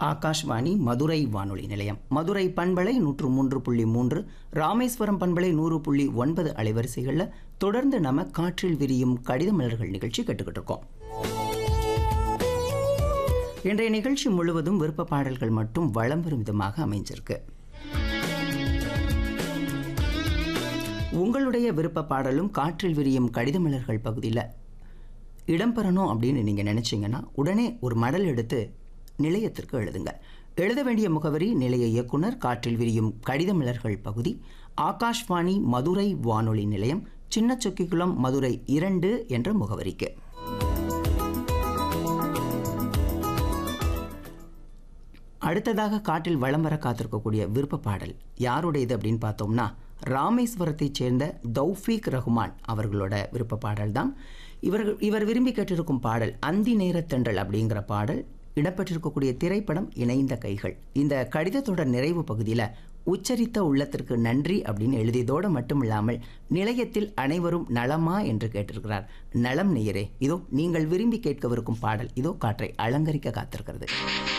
ஆகாஷ்வாணி மதுரை வானொலி நிலையம் மதுரை பண்பலை நூற்று மூன்று புள்ளி மூன்று ராமேஸ்வரம் பண்பலை நூறு புள்ளி ஒன்பது அலைவரிசைகளில் தொடர்ந்து நம்ம காற்றில் விரியும் கடித மலர்கள் நிகழ்ச்சி கேட்டுக்கிட்டு இருக்கோம் இன்றைய நிகழ்ச்சி முழுவதும் விருப்ப பாடல்கள் மட்டும் வளம் வரும் விதமாக அமைஞ்சிருக்கு உங்களுடைய விருப்ப பாடலும் காற்றில் விரியும் கடித மலர்கள் பகுதியில் இடம்பெறணும் அப்படின்னு நீங்கள் நினச்சிங்கன்னா உடனே ஒரு மடல் எடுத்து நிலையத்திற்கு எழுதுங்க எழுத வேண்டிய முகவரி நிலைய இயக்குனர் காற்றில் விரியும் கடித மலர்கள் பகுதி ஆகாஷ்வாணி மதுரை வானொலி நிலையம் சின்ன சொக்கிக்குளம் மதுரை இரண்டு என்ற முகவரிக்கு அடுத்ததாக காட்டில் வலம் வர காத்திருக்கக்கூடிய விருப்ப பாடல் யாருடையது அப்படின்னு பார்த்தோம்னா ராமேஸ்வரத்தைச் சேர்ந்த தௌஃபீக் ரஹ்மான் அவர்களோட விருப்ப பாடல் தான் இவர்கள் இவர் விரும்பி கேட்டிருக்கும் பாடல் அந்தி நேரத்தென்றல் அப்படிங்கிற பாடல் இடம்பெற்றிருக்கக்கூடிய திரைப்படம் இணைந்த கைகள் இந்த கடிதத்தோட நிறைவு பகுதியில் உச்சரித்த உள்ளத்திற்கு நன்றி அப்படின்னு எழுதியதோடு மட்டும் இல்லாமல் நிலையத்தில் அனைவரும் நலமா என்று கேட்டிருக்கிறார் நலம் நேயரே இதோ நீங்கள் விரும்பி கேட்கவிருக்கும் பாடல் இதோ காற்றை அலங்கரிக்க காத்திருக்கிறது